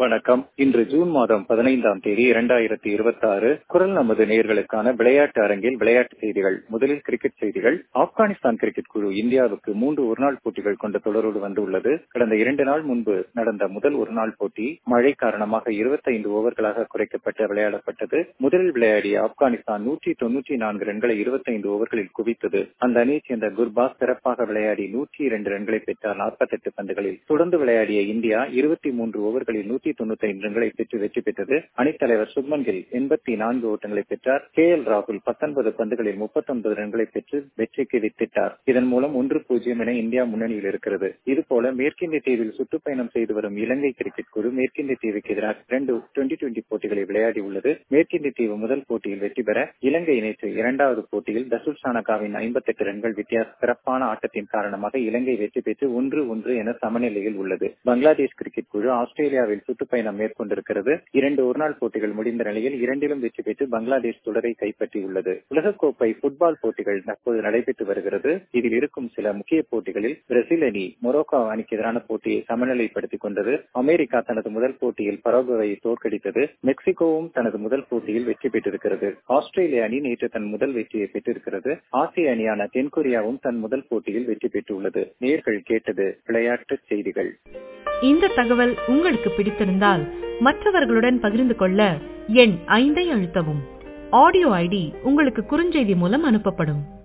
வணக்கம் இன்று ஜூன் மாதம் பதினைந்தாம் தேதி இரண்டாயிரத்தி இருபத்தி ஆறு குரல் நமது நேர்களுக்கான விளையாட்டு அரங்கில் விளையாட்டு செய்திகள் முதலில் கிரிக்கெட் செய்திகள் ஆப்கானிஸ்தான் கிரிக்கெட் குழு இந்தியாவுக்கு மூன்று ஒருநாள் போட்டிகள் கொண்ட தொடரோடு வந்துள்ளது கடந்த இரண்டு நாள் முன்பு நடந்த முதல் ஒருநாள் போட்டி மழை காரணமாக இருபத்தைந்து ஓவர்களாக குறைக்கப்பட்டு விளையாடப்பட்டது முதலில் விளையாடிய ஆப்கானிஸ்தான் நூற்றி தொன்னூற்றி நான்கு ரன்களை இருபத்தைந்து ஓவர்களில் குவித்தது அந்த அணியைச் சேர்ந்த குர்பாஸ் சிறப்பாக விளையாடி நூற்றி இரண்டு ரன்களை பெற்றார் நாற்பத்தெட்டு பந்துகளில் தொடர்ந்து விளையாடிய இந்தியா இருபத்தி மூன்று ஓவர்களில் நூற்றி தொண்ணூத்தி ஐந்து ரன்களை பெற்று வெற்றி பெற்றது அணித்தலைவர் சுப்மன் கில் எண்பத்தி நான்கு ஓட்டங்களை பெற்றார் கே எல் ராகுல் பத்தொன்பது பந்துகளில் முப்பத்தொன்பது ரன்களை பெற்று வெற்றிக்கு வித்திட்டார் இதன் மூலம் ஒன்று பூஜ்ஜியம் என இந்தியா முன்னணியில் இருக்கிறது இதுபோல மேற்கிந்திய தீவில் சுற்றுப்பயணம் செய்து வரும் இலங்கை கிரிக்கெட் குழு மேற்கிந்திய தீவுக்கு எதிராக இரண்டு டுவெண்டி டுவெண்டி போட்டிகளை விளையாடி உள்ளது மேற்கிந்திய தீவு முதல் போட்டியில் வெற்றி பெற இலங்கை நேற்று இரண்டாவது போட்டியில் தசுல் சானகாவின் ஐம்பத்தெட்டு ரன்கள் வித்தியாச சிறப்பான ஆட்டத்தின் காரணமாக இலங்கை வெற்றி பெற்று ஒன்று ஒன்று என சமநிலையில் உள்ளது பங்களாதேஷ் கிரிக்கெட் குழு ஆஸ்திரேலியாவில் சுற்றுப்பயணம் மேற்கொண்டிருக்கிறது இரண்டு ஒருநாள் போட்டிகள் முடிந்த நிலையில் இரண்டிலும் வெற்றி பெற்று பங்களாதேஷ் தொடரை கைப்பற்றியுள்ளது உலகக்கோப்பை புட்பால் போட்டிகள் தற்போது நடைபெற்று வருகிறது இதில் இருக்கும் சில முக்கிய போட்டிகளில் பிரேசில் அணி மொரோக்கோ அணிக்கு எதிரான போட்டியை சமநிலைப்படுத்திக் கொண்டது அமெரிக்கா தனது முதல் போட்டியில் பரோகோவை தோற்கடித்தது மெக்சிகோவும் தனது முதல் போட்டியில் வெற்றி பெற்றிருக்கிறது ஆஸ்திரேலிய அணி நேற்று தன் முதல் வெற்றியை பெற்றிருக்கிறது ஆசிய அணியான தென்கொரியாவும் தன் முதல் போட்டியில் வெற்றி பெற்றுள்ளது நேர்கள் கேட்டது விளையாட்டு செய்திகள் இந்த தகவல் உங்களுக்கு பிடித்திருந்தால் மற்றவர்களுடன் பகிர்ந்து கொள்ள எண் ஐந்தை அழுத்தவும் ஆடியோ ஐடி உங்களுக்கு குறுஞ்செய்தி மூலம் அனுப்பப்படும்